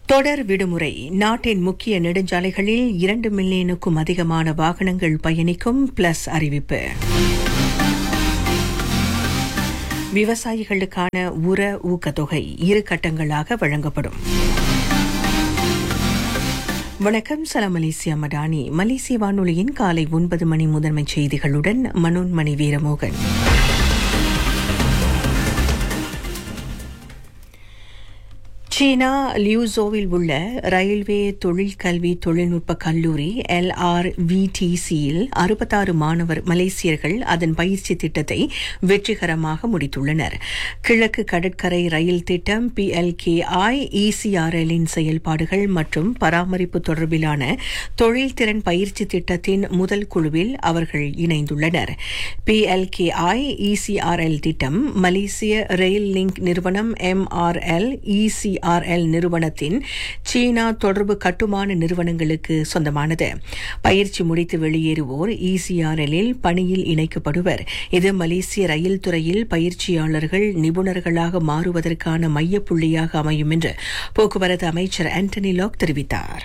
தொடர் விடுமுறை நாட்டின் முக்கிய நெடுஞ்சாலைகளில் இரண்டு மில்லியனுக்கும் அதிகமான வாகனங்கள் பயணிக்கும் பிளஸ் அறிவிப்பு விவசாயிகளுக்கான உர ஊக்கத்தொகை இரு கட்டங்களாக வழங்கப்படும் வணக்கம் சலாம் மலேசியா மடானி மலேசிய வானொலியின் காலை ஒன்பது மணி முதன்மை செய்திகளுடன் மனோன்மணி வீரமோகன் சீனா லியூசோவில் உள்ள ரயில்வே தொழிற்கல்வி தொழில்நுட்ப கல்லூரி எல்ஆர் விடிசியில் அறுபத்தாறு மாணவர் மலேசியர்கள் அதன் பயிற்சி திட்டத்தை வெற்றிகரமாக முடித்துள்ளனர் கிழக்கு கடற்கரை ரயில் திட்டம் பிஎல்கேஐ இசிஆர்எல்லின் செயல்பாடுகள் மற்றும் பராமரிப்பு தொடர்பிலான தொழில்திறன் பயிற்சி திட்டத்தின் முதல் குழுவில் அவர்கள் இணைந்துள்ளனர் பிஎல்கேஐ இசிஆர்எல் திட்டம் மலேசிய ரயில் லிங்க் நிறுவனம் எம்ஆர்எல் இசி ஆர்எல் நிறுவனத்தின் சீனா தொடர்பு கட்டுமான நிறுவனங்களுக்கு சொந்தமானது பயிற்சி முடித்து வெளியேறுவோர் இசிஆர்எல்லில் பணியில் இணைக்கப்படுவர் இது மலேசிய ரயில் துறையில் பயிற்சியாளர்கள் நிபுணர்களாக மாறுவதற்கான மையப்புள்ளியாக அமையும் என்று போக்குவரத்து அமைச்சர் ஆண்டனி லாக் தெரிவித்தார்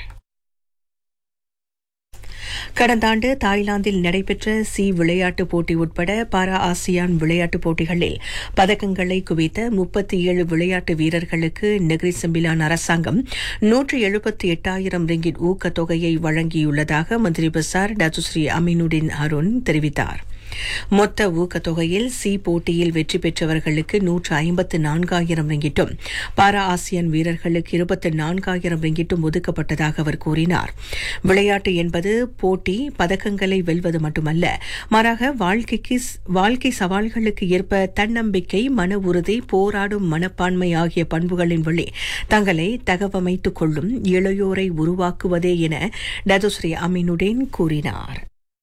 கடந்த ஆண்டு தாய்லாந்தில் நடைபெற்ற சி விளையாட்டுப் போட்டி உட்பட பாரா ஆசியான் விளையாட்டுப் போட்டிகளில் பதக்கங்களை குவித்த முப்பத்தி ஏழு விளையாட்டு வீரர்களுக்கு நெகிரி செம்பிலான் அரசாங்கம் நூற்று எழுபத்தி எட்டாயிரம் ரிங்கிட் ஊக்கத்தொகையை வழங்கியுள்ளதாக மந்திரி பசார் டத்துஸ்ரீ அமீனுடின் அருண் தெரிவித்தார் மொத்த ஊக்கத்தொகையில் சி போட்டியில் வெற்றி பெற்றவர்களுக்கு நூற்று ஐம்பத்து நான்காயிரம் ரிங்கிட்டும் பாரா ஆசியன் வீரர்களுக்கு இருபத்தி நான்காயிரம் ரிங்கிட்டும் ஒதுக்கப்பட்டதாக அவர் கூறினார் விளையாட்டு என்பது போட்டி பதக்கங்களை வெல்வது மட்டுமல்ல மாறாக வாழ்க்கைக்கு வாழ்க்கை சவால்களுக்கு ஏற்ப தன்னம்பிக்கை மன உறுதி போராடும் மனப்பான்மை ஆகிய பண்புகளின் வழி தங்களை தகவமைத்துக் கொள்ளும் இளையோரை உருவாக்குவதே என டதுஸ்ரீ அமீனுடேன் கூறினார்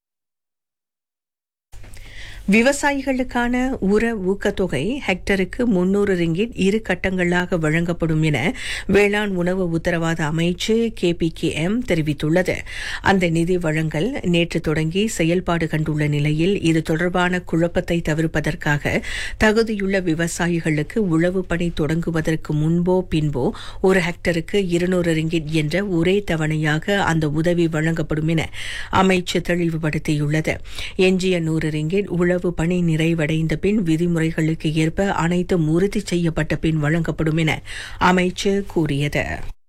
விவசாயிகளுக்கான உர ஊக்கத்தொகை ஹெக்டருக்கு முன்னூறு ரிங்கிட் இரு கட்டங்களாக வழங்கப்படும் என வேளாண் உணவு உத்தரவாத அமைச்சு கே பி கே எம் தெரிவித்துள்ளது அந்த நிதி வழங்கல் நேற்று தொடங்கி செயல்பாடு கண்டுள்ள நிலையில் இது தொடர்பான குழப்பத்தை தவிர்ப்பதற்காக தகுதியுள்ள விவசாயிகளுக்கு உழவு பணி தொடங்குவதற்கு முன்போ பின்போ ஒரு ஹெக்டருக்கு இருநூறு ரிங்கிட் என்ற ஒரே தவணையாக அந்த உதவி வழங்கப்படும் என அமைச்சு தெளிவுபடுத்தியுள்ளது எஞ்சிய நூறு ரிங்கிட் உழவு பணி நிறைவடைந்த பின் விதிமுறைகளுக்கு ஏற்ப அனைத்தும் உறுதி செய்யப்பட்ட பின் வழங்கப்படும் என அமைச்சு கூறியது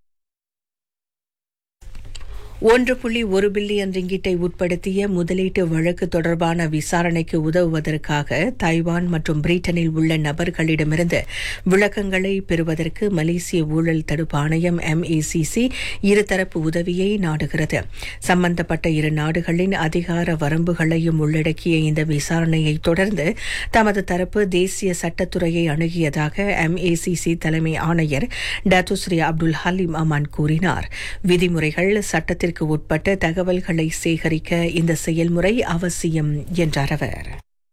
ஒன்று புள்ளி ஒரு பில்லியன் ரிங்கிட்டை உட்படுத்திய முதலீட்டு வழக்கு தொடர்பான விசாரணைக்கு உதவுவதற்காக தைவான் மற்றும் பிரிட்டனில் உள்ள நபர்களிடமிருந்து விளக்கங்களை பெறுவதற்கு மலேசிய ஊழல் தடுப்பு ஆணையம் எம்ஏசிசி இருதரப்பு உதவியை நாடுகிறது சம்பந்தப்பட்ட இரு நாடுகளின் அதிகார வரம்புகளையும் உள்ளடக்கிய இந்த விசாரணையை தொடர்ந்து தமது தரப்பு தேசிய சட்டத்துறையை அணுகியதாக எம்ஏசிசி தலைமை ஆணையர் டத்துஸ்ரீ அப்துல் ஹலீம் அமான் கூறினார் விதிமுறைகள் சட்டத்தில் சட்டத்திற்கு உட்பட்ட தகவல்களை சேகரிக்க இந்த செயல்முறை அவசியம் என்றார் அவர்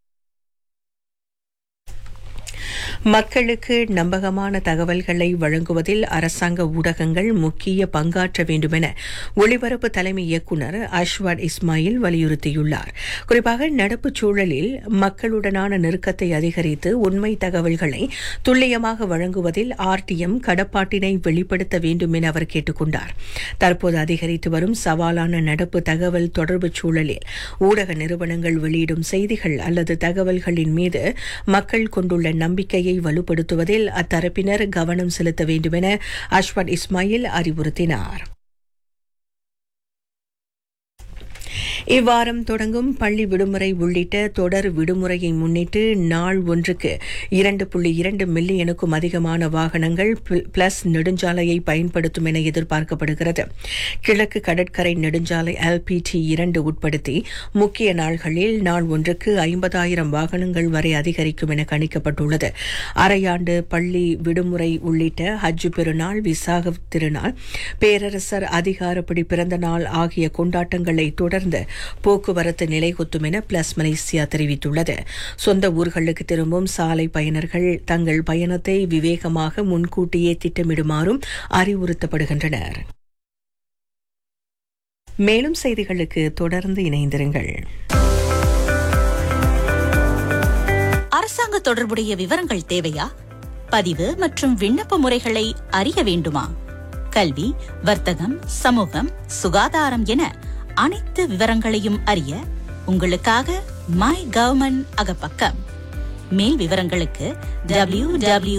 மக்களுக்கு நம்பகமான தகவல்களை வழங்குவதில் அரசாங்க ஊடகங்கள் முக்கிய பங்காற்ற வேண்டுமென ஒளிபரப்பு தலைமை இயக்குநர் அஷ்வாட் இஸ்மாயில் வலியுறுத்தியுள்ளார் குறிப்பாக நடப்பு சூழலில் மக்களுடனான நெருக்கத்தை அதிகரித்து உண்மை தகவல்களை துல்லியமாக வழங்குவதில் ஆர்டிஎம் கடப்பாட்டினை வெளிப்படுத்த வேண்டும் என அவர் கேட்டுக் கொண்டார் தற்போது அதிகரித்து வரும் சவாலான நடப்பு தகவல் தொடர்பு சூழலில் ஊடக நிறுவனங்கள் வெளியிடும் செய்திகள் அல்லது தகவல்களின் மீது மக்கள் கொண்டுள்ள நம்பிக்கையை வலுப்படுத்துவதில் அத்தரப்பினர் கவனம் செலுத்த வேண்டுமென அஷ்வத் இஸ்மாயில் அறிவுறுத்தினார் இவ்வாரம் தொடங்கும் பள்ளி விடுமுறை உள்ளிட்ட தொடர் விடுமுறையை முன்னிட்டு நாள் ஒன்றுக்கு இரண்டு புள்ளி இரண்டு மில்லியனுக்கும் அதிகமான வாகனங்கள் பிளஸ் நெடுஞ்சாலையை பயன்படுத்தும் என எதிர்பார்க்கப்படுகிறது கிழக்கு கடற்கரை நெடுஞ்சாலை எல்பிடி இரண்டு உட்படுத்தி முக்கிய நாள்களில் நாள் ஒன்றுக்கு ஐம்பதாயிரம் வாகனங்கள் வரை அதிகரிக்கும் என கணிக்கப்பட்டுள்ளது அரையாண்டு பள்ளி விடுமுறை உள்ளிட்ட ஹஜ் பெருநாள் விசாக திருநாள் பேரரசர் அதிகாரப்படி பிறந்த நாள் ஆகிய கொண்டாட்டங்களை தொடர்ந்து போக்குவரத்து நிலைகுத்தும் என பிளஸ் மலேசியா தெரிவித்துள்ளது சொந்த ஊர்களுக்கு திரும்பும் சாலை பயணர்கள் தங்கள் பயணத்தை விவேகமாக முன்கூட்டியே திட்டமிடுமாறும் அறிவுறுத்தப்படுகின்றனர் மேலும் செய்திகளுக்கு தொடர்ந்து இணைந்திருங்கள் அரசாங்க தொடர்புடைய விவரங்கள் தேவையா பதிவு மற்றும் விண்ணப்ப முறைகளை அறிய வேண்டுமா கல்வி வர்த்தகம் சமூகம் சுகாதாரம் என அனைத்து விவரங்களையும் அறிய உங்களுக்காக மை கவர்மெண்ட் அகப்பக்கம் மேல் விவரங்களுக்கு www